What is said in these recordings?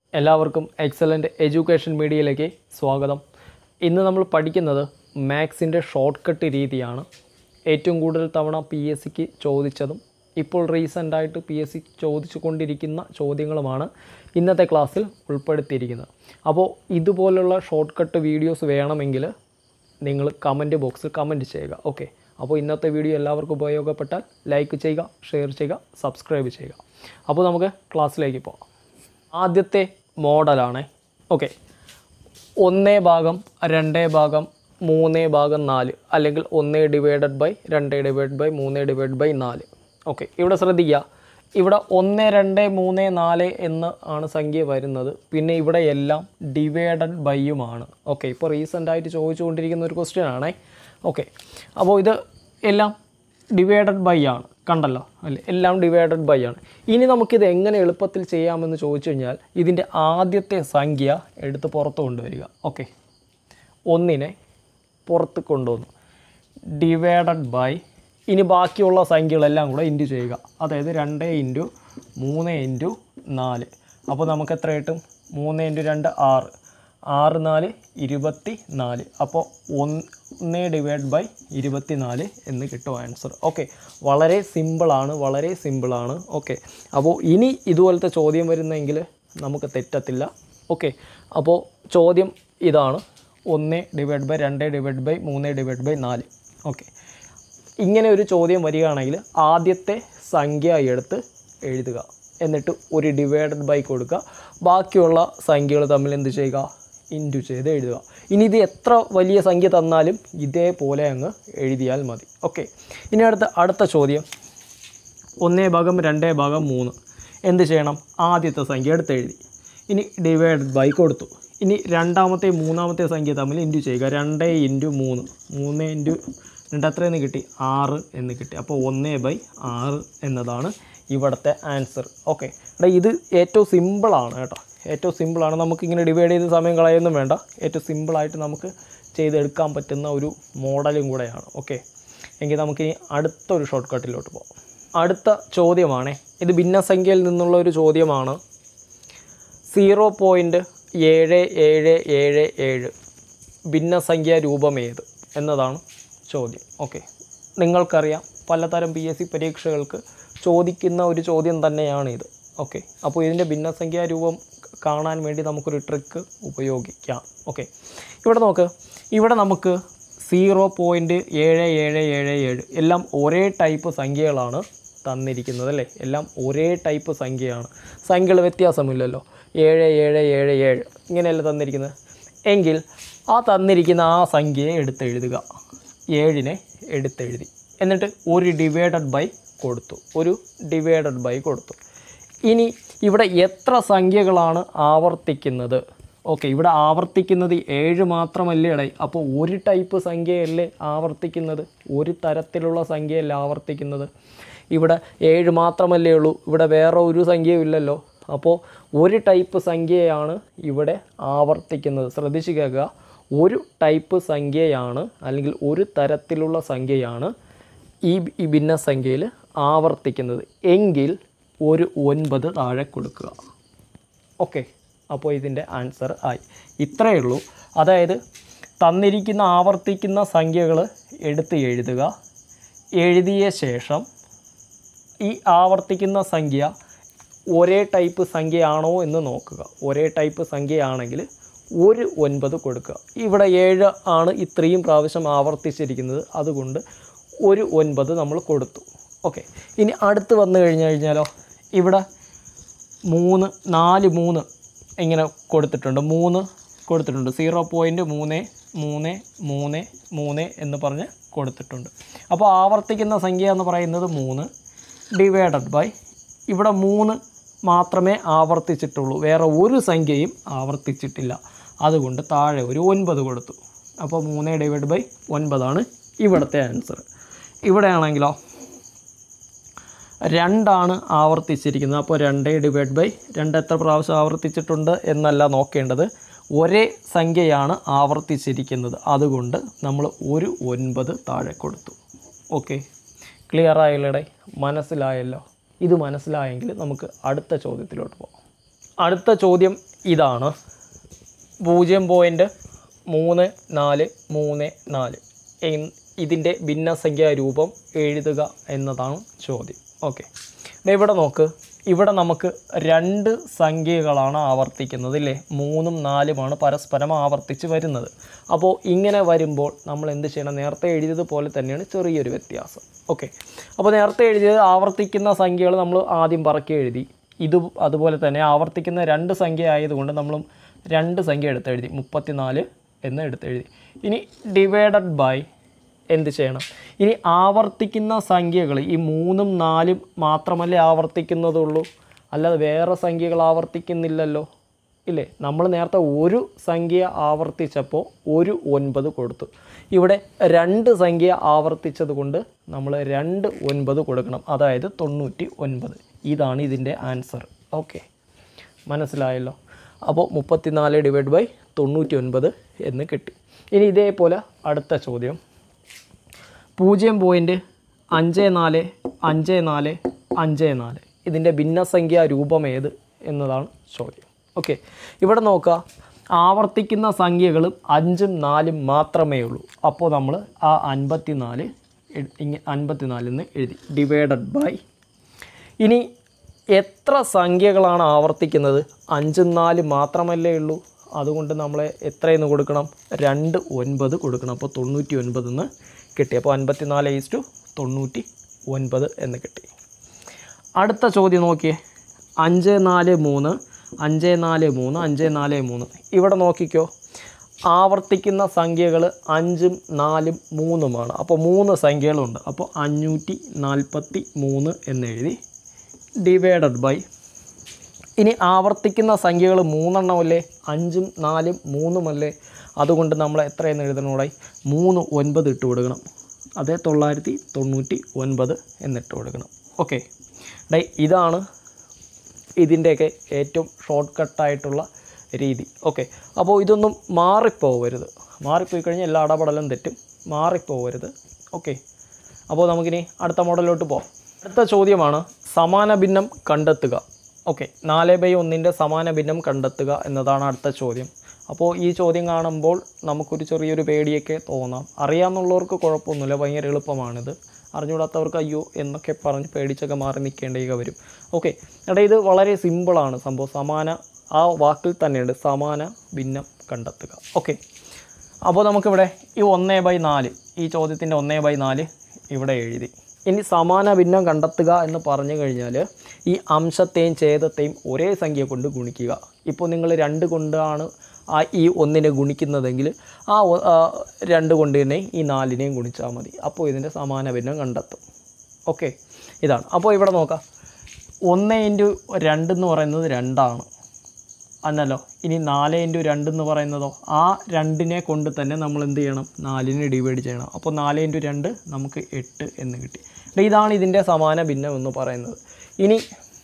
എല്ലാവർക്കും excellent education മീഡിയയിലേക്ക് സ്വാഗതം ഇന്ന് നമ്മൾ പഠിക്കുന്നത് മാത്സിൻ്റെ ഷോർട്ട് കട്ട് രീതിയാണ് ഏറ്റവും കൂടുതൽ തവണ പി എസ് സിക്ക് ചോദിച്ചതും ഇപ്പോൾ റീസെൻ്റായിട്ട് പി എസ് സി ചോദിച്ചു കൊണ്ടിരിക്കുന്ന ചോദ്യങ്ങളുമാണ് ഇന്നത്തെ ക്ലാസ്സിൽ ഉൾപ്പെടുത്തിയിരിക്കുന്നത് അപ്പോൾ ഇതുപോലുള്ള ഷോർട്ട് കട്ട് വീഡിയോസ് വേണമെങ്കിൽ നിങ്ങൾ കമൻറ്റ് ബോക്സിൽ കമൻറ്റ് ചെയ്യുക ഓക്കെ അപ്പോൾ ഇന്നത്തെ വീഡിയോ എല്ലാവർക്കും ഉപയോഗപ്പെട്ടാൽ ലൈക്ക് ചെയ്യുക ഷെയർ ചെയ്യുക സബ്സ്ക്രൈബ് ചെയ്യുക അപ്പോൾ നമുക്ക് ക്ലാസ്സിലേക്ക് പോകാം ആദ്യത്തെ മോഡലാണ് ഓക്കെ ഒന്നേ ഭാഗം രണ്ടേ ഭാഗം മൂന്നേ ഭാഗം നാല് അല്ലെങ്കിൽ ഒന്നേ ഡിവൈഡഡ് ബൈ രണ്ടേ ഡിവൈഡ് ബൈ മൂന്നേ ഡിവൈഡ് ബൈ നാല് ഓക്കെ ഇവിടെ ശ്രദ്ധിക്കുക ഇവിടെ ഒന്ന് രണ്ട് മൂന്ന് നാല് എന്ന് ആണ് സംഖ്യ വരുന്നത് പിന്നെ ഇവിടെ എല്ലാം ഡിവൈഡഡ് ബൈയുമാണ് ഓക്കെ ഇപ്പോൾ റീസെൻ്റായിട്ട് ചോദിച്ചുകൊണ്ടിരിക്കുന്ന ഒരു ക്വസ്റ്റ്യൻ ആണേ ഓക്കെ അപ്പോൾ ഇത് എല്ലാം ഡിവൈഡഡ് ബൈ ആണ് കണ്ടല്ലോ അല്ലേ എല്ലാം ഡിവൈഡഡ് ബൈ ആണ് ഇനി നമുക്കിത് എങ്ങനെ എളുപ്പത്തിൽ ചെയ്യാമെന്ന് ചോദിച്ചു കഴിഞ്ഞാൽ ഇതിൻ്റെ ആദ്യത്തെ സംഖ്യ എടുത്ത് പുറത്ത് കൊണ്ടുവരിക ഓക്കെ ഒന്നിനെ പുറത്ത് കൊണ്ടുവന്നു ഡിവൈഡഡ് ബൈ ഇനി ബാക്കിയുള്ള സംഖ്യകളെല്ലാം കൂടെ ഇൻറ്റു ചെയ്യുക അതായത് രണ്ട് ഇൻറ്റു മൂന്ന് ഇൻറ്റു നാല് അപ്പോൾ നമുക്ക് എത്ര കിട്ടും മൂന്ന് ഇൻറ്റു രണ്ട് ആറ് ആറ് നാല് ഇരുപത്തി നാല് അപ്പോൾ ഒന്ന് ഡിവൈഡ് ബൈ ഇരുപത്തി നാല് എന്ന് കിട്ടും ആൻസർ ഓക്കെ വളരെ സിമ്പിളാണ് വളരെ സിമ്പിളാണ് ഓക്കെ അപ്പോൾ ഇനി ഇതുപോലത്തെ ചോദ്യം വരുന്നെങ്കിൽ നമുക്ക് തെറ്റത്തില്ല ഓക്കെ അപ്പോൾ ചോദ്യം ഇതാണ് ഒന്ന് ഡിവൈഡ് ബൈ രണ്ട് ഡിവൈഡ് ബൈ മൂന്ന് ഡിവൈഡ് ബൈ നാല് ഓക്കെ ഇങ്ങനെ ഒരു ചോദ്യം വരികയാണെങ്കിൽ ആദ്യത്തെ സംഖ്യ എടുത്ത് എഴുതുക എന്നിട്ട് ഒരു ഡിവൈഡഡ് ബൈ കൊടുക്കുക ബാക്കിയുള്ള സംഖ്യകൾ തമ്മിൽ എന്ത് ചെയ്യുക ഇൻറ്റു ചെയ്ത് എഴുതുക ഇനി ഇത് എത്ര വലിയ സംഖ്യ തന്നാലും ഇതേപോലെ അങ്ങ് എഴുതിയാൽ മതി ഓക്കെ ഇനി അടുത്ത അടുത്ത ചോദ്യം ഒന്നേ ഭാഗം രണ്ടേ ഭാഗം മൂന്ന് എന്ത് ചെയ്യണം ആദ്യത്തെ സംഖ്യ എടുത്ത് എഴുതി ഇനി ഡിവൈഡഡ് ബൈ കൊടുത്തു ഇനി രണ്ടാമത്തെ മൂന്നാമത്തെ സംഖ്യ തമ്മിൽ ഇൻറ്റു ചെയ്യുക രണ്ട് ഇൻറ്റു മൂന്ന് മൂന്ന് ഇൻറ്റു രണ്ട് എത്രയെന്ന് കിട്ടി ആറ് എന്ന് കിട്ടി അപ്പോൾ ഒന്ന് ബൈ ആറ് എന്നതാണ് ഇവിടുത്തെ ആൻസർ ഓക്കെ എടാ ഇത് ഏറ്റവും സിമ്പിളാണ് കേട്ടോ ഏറ്റവും സിമ്പിളാണ് നമുക്കിങ്ങനെ ഡിവൈഡ് ചെയ്ത് സമയം കളയൊന്നും വേണ്ട ഏറ്റവും സിമ്പിളായിട്ട് നമുക്ക് ചെയ്തെടുക്കാൻ പറ്റുന്ന ഒരു മോഡലും കൂടെയാണ് ഓക്കെ എങ്കിൽ നമുക്കിനി അടുത്തൊരു ഷോർട്ട് കട്ടിലോട്ട് പോകാം അടുത്ത ചോദ്യമാണ് ഇത് ഭിന്നസംഖ്യയിൽ നിന്നുള്ള ഒരു ചോദ്യമാണ് സീറോ പോയിൻറ്റ് ഏഴ് ഏഴ് ഏഴ് ഏഴ് ഭിന്നസംഖ്യ രൂപം ഏത് എന്നതാണ് ചോദ്യം ഓക്കെ നിങ്ങൾക്കറിയാം പലതരം പി എസ് സി പരീക്ഷകൾക്ക് ചോദിക്കുന്ന ഒരു ചോദ്യം തന്നെയാണ് ഇത് ഓക്കെ അപ്പോൾ ഇതിൻ്റെ ഭിന്നസംഖ്യാ രൂപം കാണാൻ വേണ്ടി നമുക്കൊരു ട്രിക്ക് ഉപയോഗിക്കാം ഓക്കെ ഇവിടെ നോക്ക് ഇവിടെ നമുക്ക് സീറോ പോയിൻറ്റ് ഏഴ് ഏഴ് ഏഴ് ഏഴ് എല്ലാം ഒരേ ടൈപ്പ് സംഖ്യകളാണ് തന്നിരിക്കുന്നത് അല്ലേ എല്ലാം ഒരേ ടൈപ്പ് സംഖ്യയാണ് സംഖ്യകൾ വ്യത്യാസമില്ലല്ലോ ഏഴ് ഏഴ് ഏഴ് ഏഴ് ഇങ്ങനെയല്ല തന്നിരിക്കുന്നത് എങ്കിൽ ആ തന്നിരിക്കുന്ന ആ സംഖ്യയെ എടുത്തെഴുതുക ഏഴിനെ എടുത്തെഴുതി എന്നിട്ട് ഒരു ഡിവൈഡഡ് ബൈ കൊടുത്തു ഒരു ഡിവൈഡഡ് ബൈ കൊടുത്തു ഇനി ഇവിടെ എത്ര സംഖ്യകളാണ് ആവർത്തിക്കുന്നത് ഓക്കെ ഇവിടെ ആവർത്തിക്കുന്നത് ഏഴ് മാത്രമല്ലേ ഇടയിൽ അപ്പോൾ ഒരു ടൈപ്പ് സംഖ്യയല്ലേ ആവർത്തിക്കുന്നത് ഒരു തരത്തിലുള്ള സംഖ്യയല്ലേ ആവർത്തിക്കുന്നത് ഇവിടെ ഏഴ് മാത്രമല്ലേ ഉള്ളൂ ഇവിടെ വേറെ ഒരു സംഖ്യയും ഇല്ലല്ലോ അപ്പോൾ ഒരു ടൈപ്പ് സംഖ്യയാണ് ഇവിടെ ആവർത്തിക്കുന്നത് ശ്രദ്ധിച്ച് കേൾക്കുക ഒരു ടൈപ്പ് സംഖ്യയാണ് അല്ലെങ്കിൽ ഒരു തരത്തിലുള്ള സംഖ്യയാണ് ഈ ഈ ഭിന്നസംഖ്യയിൽ ആവർത്തിക്കുന്നത് എങ്കിൽ ഒരു ഒൻപത് താഴെ കൊടുക്കുക ഓക്കെ അപ്പോൾ ഇതിൻ്റെ ആൻസർ ആയി ഇത്രയേ ഉള്ളൂ അതായത് തന്നിരിക്കുന്ന ആവർത്തിക്കുന്ന സംഖ്യകൾ എടുത്ത് എഴുതുക എഴുതിയ ശേഷം ഈ ആവർത്തിക്കുന്ന സംഖ്യ ഒരേ ടൈപ്പ് സംഖ്യയാണോ എന്ന് നോക്കുക ഒരേ ടൈപ്പ് സംഖ്യയാണെങ്കിൽ ഒരു ഒൻപത് കൊടുക്കുക ഇവിടെ ഏഴ് ആണ് ഇത്രയും പ്രാവശ്യം ആവർത്തിച്ചിരിക്കുന്നത് അതുകൊണ്ട് ഒരു ഒൻപത് നമ്മൾ കൊടുത്തു ഓക്കെ ഇനി അടുത്ത് വന്നു കഴിഞ്ഞു കഴിഞ്ഞാലോ ഇവിടെ മൂന്ന് നാല് മൂന്ന് ഇങ്ങനെ കൊടുത്തിട്ടുണ്ട് മൂന്ന് കൊടുത്തിട്ടുണ്ട് സീറോ പോയിൻറ്റ് മൂന്ന് മൂന്ന് മൂന്ന് മൂന്ന് എന്ന് പറഞ്ഞ് കൊടുത്തിട്ടുണ്ട് അപ്പോൾ ആവർത്തിക്കുന്ന സംഖ്യ എന്ന് പറയുന്നത് മൂന്ന് ഡിവൈഡഡ് ബൈ ഇവിടെ മൂന്ന് മാത്രമേ ആവർത്തിച്ചിട്ടുള്ളൂ വേറെ ഒരു സംഖ്യയും ആവർത്തിച്ചിട്ടില്ല അതുകൊണ്ട് താഴെ ഒരു ഒൻപത് കൊടുത്തു അപ്പോൾ മൂന്ന് ഡിവൈഡ് ബൈ ഒൻപതാണ് ഇവിടുത്തെ ആൻസർ ഇവിടെയാണെങ്കിലോ രണ്ടാണ് ആവർത്തിച്ചിരിക്കുന്നത് അപ്പോൾ രണ്ട് ഡിവൈഡ് ബൈ രണ്ട് എത്ര പ്രാവശ്യം ആവർത്തിച്ചിട്ടുണ്ട് എന്നല്ല നോക്കേണ്ടത് ഒരേ സംഖ്യയാണ് ആവർത്തിച്ചിരിക്കുന്നത് അതുകൊണ്ട് നമ്മൾ ഒരു ഒൻപത് താഴെ കൊടുത്തു ഓക്കെ ക്ലിയർ ആയല്ലേ മനസ്സിലായല്ലോ ഇത് മനസ്സിലായെങ്കിൽ നമുക്ക് അടുത്ത ചോദ്യത്തിലോട്ട് പോകാം അടുത്ത ചോദ്യം ഇതാണ് പൂജ്യം പോയിൻറ്റ് മൂന്ന് നാല് മൂന്ന് നാല് എൻ- ഇതിൻ്റെ ഭിന്നസംഖ്യാ രൂപം എഴുതുക എന്നതാണ് ചോദ്യം ഓക്കെ ഇവിടെ നോക്ക് ഇവിടെ നമുക്ക് രണ്ട് സംഖ്യകളാണ് ആവർത്തിക്കുന്നത് ഇല്ലേ മൂന്നും നാലുമാണ് പരസ്പരം ആവർത്തിച്ച് വരുന്നത് അപ്പോൾ ഇങ്ങനെ വരുമ്പോൾ നമ്മൾ എന്ത് ചെയ്യണം നേരത്തെ എഴുതിയതുപോലെ തന്നെയാണ് ചെറിയൊരു വ്യത്യാസം ഓക്കെ അപ്പോൾ നേരത്തെ എഴുതിയത് ആവർത്തിക്കുന്ന സംഖ്യകൾ നമ്മൾ ആദ്യം പറക്കി എഴുതി ഇത് അതുപോലെ തന്നെ ആവർത്തിക്കുന്ന രണ്ട് സംഖ്യ ആയതുകൊണ്ട് നമ്മളും രണ്ട് സംഖ്യ എടുത്തെഴുതി മുപ്പത്തിനാല് എന്ന് എടുത്തെഴുതി ഇനി ഡിവൈഡഡ് ബൈ എന്ത് ചെയ്യണം ഇനി ആവർത്തിക്കുന്ന സംഖ്യകൾ ഈ മൂന്നും നാലും മാത്രമല്ലേ ആവർത്തിക്കുന്നതുള്ളൂ അല്ലാതെ വേറെ സംഖ്യകൾ ആവർത്തിക്കുന്നില്ലല്ലോ ഇല്ലേ നമ്മൾ നേരത്തെ ഒരു സംഖ്യ ആവർത്തിച്ചപ്പോൾ ഒരു ഒൻപത് കൊടുത്തു ഇവിടെ രണ്ട് സംഖ്യ ആവർത്തിച്ചത് കൊണ്ട് നമ്മൾ രണ്ട് ഒൻപത് കൊടുക്കണം അതായത് തൊണ്ണൂറ്റി ഒൻപത് ഇതാണ് ഇതിൻ്റെ ആൻസർ ഓക്കെ മനസ്സിലായല്ലോ അപ്പോൾ മുപ്പത്തിനാല് ഡിവൈഡ് ബൈ തൊണ്ണൂറ്റി ഒൻപത് എന്ന് കിട്ടി ഇനി ഇതേപോലെ അടുത്ത ചോദ്യം പൂജ്യം പോയിൻറ്റ് അഞ്ച് നാല് അഞ്ച് നാല് അഞ്ച് നാല് ഇതിൻ്റെ ഭിന്നസംഖ്യാ രൂപം ഏത് എന്നതാണ് ചോദ്യം ഓക്കെ ഇവിടെ നോക്കുക ആവർത്തിക്കുന്ന സംഖ്യകൾ അഞ്ചും നാലും മാത്രമേ ഉള്ളൂ അപ്പോൾ നമ്മൾ ആ അൻപത്തി നാല് ഇങ്ങനെ അൻപത്തിനാലിൽ നിന്ന് എഴുതി ഡിവൈഡഡ് ബൈ ഇനി എത്ര സംഖ്യകളാണ് ആവർത്തിക്കുന്നത് അഞ്ചും നാല് മാത്രമല്ലേ ഉള്ളൂ അതുകൊണ്ട് നമ്മൾ എത്രയെന്ന് കൊടുക്കണം രണ്ട് ഒൻപത് കൊടുക്കണം അപ്പോൾ തൊണ്ണൂറ്റി ഒൻപത് എന്ന് കിട്ടി അപ്പോൾ അൻപത്തി നാല് ഈസ് ടു തൊണ്ണൂറ്റി ഒൻപത് എന്ന് കിട്ടി അടുത്ത ചോദ്യം നോക്കിയേ അഞ്ച് നാല് മൂന്ന് അഞ്ച് നാല് മൂന്ന് അഞ്ച് നാല് മൂന്ന് ഇവിടെ നോക്കിക്കോ ആവർത്തിക്കുന്ന സംഖ്യകൾ അഞ്ചും നാലും മൂന്നുമാണ് അപ്പോൾ മൂന്ന് സംഖ്യകളുണ്ട് അപ്പോൾ അഞ്ഞൂറ്റി നാൽപ്പത്തി മൂന്ന് എന്നെഴുതി ഡിവൈഡഡ് ബൈ ഇനി ആവർത്തിക്കുന്ന സംഖ്യകൾ മൂന്നെണ്ണമല്ലേ അഞ്ചും നാലും മൂന്നുമല്ലേ അതുകൊണ്ട് നമ്മൾ എത്രയെന്ന് എഴുതണോടായി മൂന്ന് ഒൻപത് ഇട്ട് കൊടുക്കണം അതേ തൊള്ളായിരത്തി തൊണ്ണൂറ്റി ഒൻപത് എന്നിട്ട് കൊടുക്കണം ഓക്കെ ഡൈ ഇതാണ് ഇതിൻ്റെയൊക്കെ ഏറ്റവും ഷോർട്ട് കട്ടായിട്ടുള്ള രീതി ഓക്കെ അപ്പോൾ ഇതൊന്നും മാറിപ്പോവരുത് മാറിപ്പോയി കഴിഞ്ഞാൽ എല്ലാ അടപടലും തെറ്റും മാറിപ്പോവരുത് ഓക്കെ അപ്പോൾ നമുക്കിനി അടുത്ത മോഡലിലോട്ട് പോകാം അടുത്ത ചോദ്യമാണ് സമാന ഭിന്നം കണ്ടെത്തുക ഓക്കെ നാല് ബൈ ഒന്നിൻ്റെ സമാന ഭിന്നം കണ്ടെത്തുക എന്നതാണ് അടുത്ത ചോദ്യം അപ്പോൾ ഈ ചോദ്യം കാണുമ്പോൾ നമുക്കൊരു ചെറിയൊരു പേടിയൊക്കെ തോന്നാം അറിയാമെന്നുള്ളവർക്ക് കുഴപ്പമൊന്നുമില്ല ഭയങ്കര എളുപ്പമാണിത് അറിഞ്ഞുകൂടാത്തവർക്ക് അയ്യോ എന്നൊക്കെ പറഞ്ഞ് പേടിച്ചൊക്കെ മാറി നിൽക്കേണ്ടിയൊക്കെ വരും ഓക്കെ എടാ ഇത് വളരെ സിമ്പിളാണ് സംഭവം സമാന ആ വാക്കിൽ തന്നെയുണ്ട് സമാന ഭിന്നം കണ്ടെത്തുക ഓക്കെ അപ്പോൾ നമുക്കിവിടെ ഈ ഒന്നേ ബൈ നാല് ഈ ചോദ്യത്തിൻ്റെ ഒന്നേ ബൈ നാല് ഇവിടെ എഴുതി ഇനി സമാന ഭിന്നം കണ്ടെത്തുക എന്ന് പറഞ്ഞു കഴിഞ്ഞാൽ ഈ അംശത്തെയും ഛേദത്തെയും ഒരേ സംഖ്യ കൊണ്ട് ഗുണിക്കുക ഇപ്പോൾ നിങ്ങൾ രണ്ട് കൊണ്ടാണ് ആ ഈ ഒന്നിനെ ഗുണിക്കുന്നതെങ്കിൽ ആ ഒ- ആ രണ്ട് കൊണ്ട് തന്നെ ഈ നാലിനെയും ഗുണിച്ചാൽ മതി അപ്പോൾ ഇതിൻ്റെ സമാന ഭിന്നം കണ്ടെത്തും ഓക്കെ ഇതാണ് അപ്പോൾ ഇവിടെ നോക്കാം ഒന്ന് ഇൻറ്റു രണ്ട് എന്ന് പറയുന്നത് രണ്ടാണ് അന്നല്ലോ ഇനി നാല് ഇൻറ്റു രണ്ട് എന്ന് പറയുന്നതോ ആ രണ്ടിനെ കൊണ്ട് തന്നെ നമ്മൾ എന്ത് ചെയ്യണം നാലിനെ ഡിവൈഡ് ചെയ്യണം അപ്പോൾ നാല് ഇൻറ്റു രണ്ട് നമുക്ക് എട്ട് എന്ന് കിട്ടി ദേ ഇതാണ് ഇതിൻ്റെ സമാന ഭിന്നം എന്ന് പറയുന്നത് ഇനി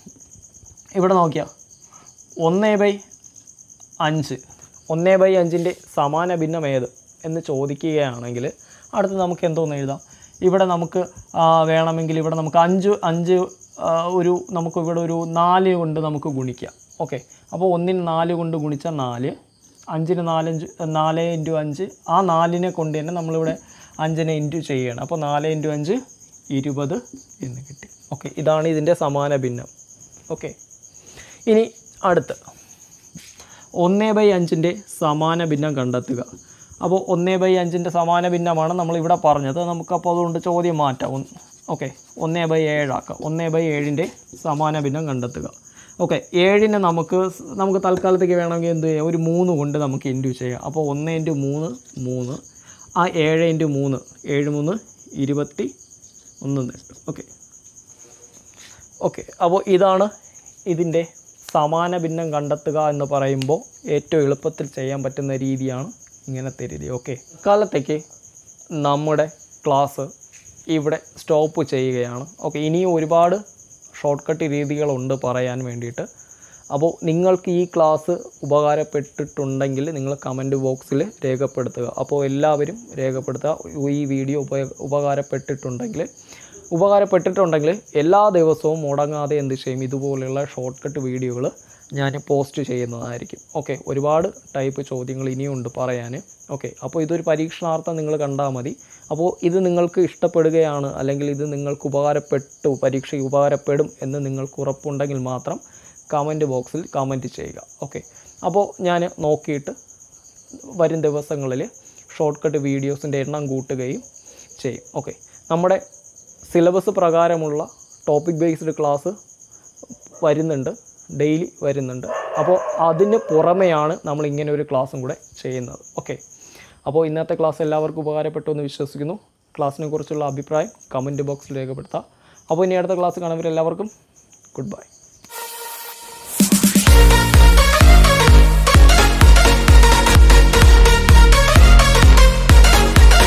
ഇവിടെ നോക്കിയാൽ ഒന്ന് ബൈ അഞ്ച് ഒന്ന് ബൈ അഞ്ചിൻ്റെ സമാന ഭിന്നം ഏത് എന്ന് ചോദിക്കുകയാണെങ്കിൽ അടുത്ത് നമുക്ക് എന്തോന്ന് എഴുതാം ഇവിടെ നമുക്ക് ആ, വേണമെങ്കിൽ ഇവിടെ നമുക്ക് അഞ്ച് അഞ്ച് ആ, ഒരു നമുക്ക് ഇവിടെ ഒരു നാല് കൊണ്ട് നമുക്ക് ഗുണിക്കാം ഓക്കെ അപ്പോൾ ഒന്നിന് നാല് കൊണ്ട് ഗുണിച്ചാൽ നാല് അഞ്ചിന് നാലഞ്ച് നാല് ഇൻറ്റു അഞ്ച് ആ നാലിനെ കൊണ്ട് തന്നെ നമ്മളിവിടെ അഞ്ചിനെ ഇൻറ്റു ചെയ്യണം അപ്പോൾ നാല് ഇൻറ്റു അഞ്ച് ഇരുപത് എന്ന് കിട്ടി ഓക്കെ ഇതാണ് ഇതിൻ്റെ സമാന ഭിന്നം ഓക്കെ ഇനി അടുത്ത് ഒന്ന് ബൈ അഞ്ചിൻ്റെ സമാന ഭിന്നം കണ്ടെത്തുക അപ്പോൾ ഒന്ന് ബൈ അഞ്ചിൻ്റെ സമാന ഭിന്നമാണ് നമ്മൾ ഇവിടെ പറഞ്ഞത് നമുക്കപ്പോൾ അതുകൊണ്ട് ചോദ്യം മാറ്റാം ഓക്കെ ഒന്ന് ബൈ ഏഴാക്കാം ഒന്ന് ബൈ ഏഴിൻ്റെ സമാന ഭിന്നം കണ്ടെത്തുക ഓക്കെ ഏഴിന് നമുക്ക് സ് നമുക്ക് തൽക്കാലത്തേക്ക് വേണമെങ്കിൽ എന്ത് ചെയ്യാം ഒരു മൂന്ന് കൊണ്ട് നമുക്ക് ഇൻറ്റു ചെയ്യാം അപ്പോൾ ഒന്ന് ഇൻറ്റു മൂന്ന് മൂന്ന് ആ ഏഴ് ഇൻറ്റു മൂന്ന് ഏഴ് മൂന്ന് ഇരുപത്തി ഒന്ന് ഓക്കെ ഓക്കെ അപ്പോൾ ഇതാണ് ഇതിൻ്റെ സമാന ഭിന്നം കണ്ടെത്തുക എന്ന് പറയുമ്പോൾ ഏറ്റവും എളുപ്പത്തിൽ ചെയ്യാൻ പറ്റുന്ന രീതിയാണ് ഇങ്ങനത്തെ രീതി ഓക്കെ കാലത്തേക്ക് നമ്മുടെ ക്ലാസ് ഇവിടെ സ്റ്റോപ്പ് ചെയ്യുകയാണ് ഓക്കെ ഇനിയും ഒരുപാട് ഷോർട്ട് കട്ട് രീതികളുണ്ട് പറയാൻ വേണ്ടിയിട്ട് അപ്പോൾ നിങ്ങൾക്ക് ഈ ക്ലാസ് ഉപകാരപ്പെട്ടിട്ടുണ്ടെങ്കിൽ നിങ്ങൾ കമൻറ്റ് ബോക്സിൽ രേഖപ്പെടുത്തുക അപ്പോൾ എല്ലാവരും രേഖപ്പെടുത്തുക ഈ വീഡിയോ ഉപ ഉപകാരപ്പെട്ടിട്ടുണ്ടെങ്കിൽ ഉപകാരപ്പെട്ടിട്ടുണ്ടെങ്കിൽ എല്ലാ ദിവസവും മുടങ്ങാതെ എന്ത് ചെയ്യും ഇതുപോലെയുള്ള ഷോർട്ട് കട്ട് വീഡിയോകൾ ഞാൻ പോസ്റ്റ് ചെയ്യുന്നതായിരിക്കും ഓക്കെ ഒരുപാട് ടൈപ്പ് ചോദ്യങ്ങൾ ഇനിയുണ്ട് പറയാൻ ഓക്കെ അപ്പോൾ ഇതൊരു പരീക്ഷണാർത്ഥം നിങ്ങൾ കണ്ടാൽ മതി അപ്പോൾ ഇത് നിങ്ങൾക്ക് ഇഷ്ടപ്പെടുകയാണ് അല്ലെങ്കിൽ ഇത് നിങ്ങൾക്ക് ഉപകാരപ്പെട്ടു പരീക്ഷയ്ക്ക് ഉപകാരപ്പെടും എന്ന് നിങ്ങൾക്ക് ഉറപ്പുണ്ടെങ്കിൽ മാത്രം കമൻറ്റ് ബോക്സിൽ കമൻറ്റ് ചെയ്യുക ഓക്കെ അപ്പോൾ ഞാൻ നോക്കിയിട്ട് വരും ദിവസങ്ങളിൽ ഷോർട്ട് കട്ട് വീഡിയോസിൻ്റെ എണ്ണം കൂട്ടുകയും ചെയ്യും ഓക്കെ നമ്മുടെ സിലബസ് പ്രകാരമുള്ള ടോപ്പിക് ബേസ്ഡ് ക്ലാസ് വരുന്നുണ്ട് ഡെയിലി വരുന്നുണ്ട് അപ്പോൾ അതിന് പുറമെയാണ് നമ്മൾ ഇങ്ങനെ ഒരു ക്ലാസ്സും കൂടെ ചെയ്യുന്നത് ഓക്കെ അപ്പോൾ ഇന്നത്തെ ക്ലാസ് എല്ലാവർക്കും ഉപകാരപ്പെട്ടു എന്ന് വിശ്വസിക്കുന്നു ക്ലാസ്സിനെ കുറിച്ചുള്ള അഭിപ്രായം കമൻറ്റ് ബോക്സിൽ രേഖപ്പെടുത്താം അപ്പോൾ ഇനി അടുത്ത ക്ലാസ് കാണുമ്പോൾ എല്ലാവർക്കും ഗുഡ് ബൈ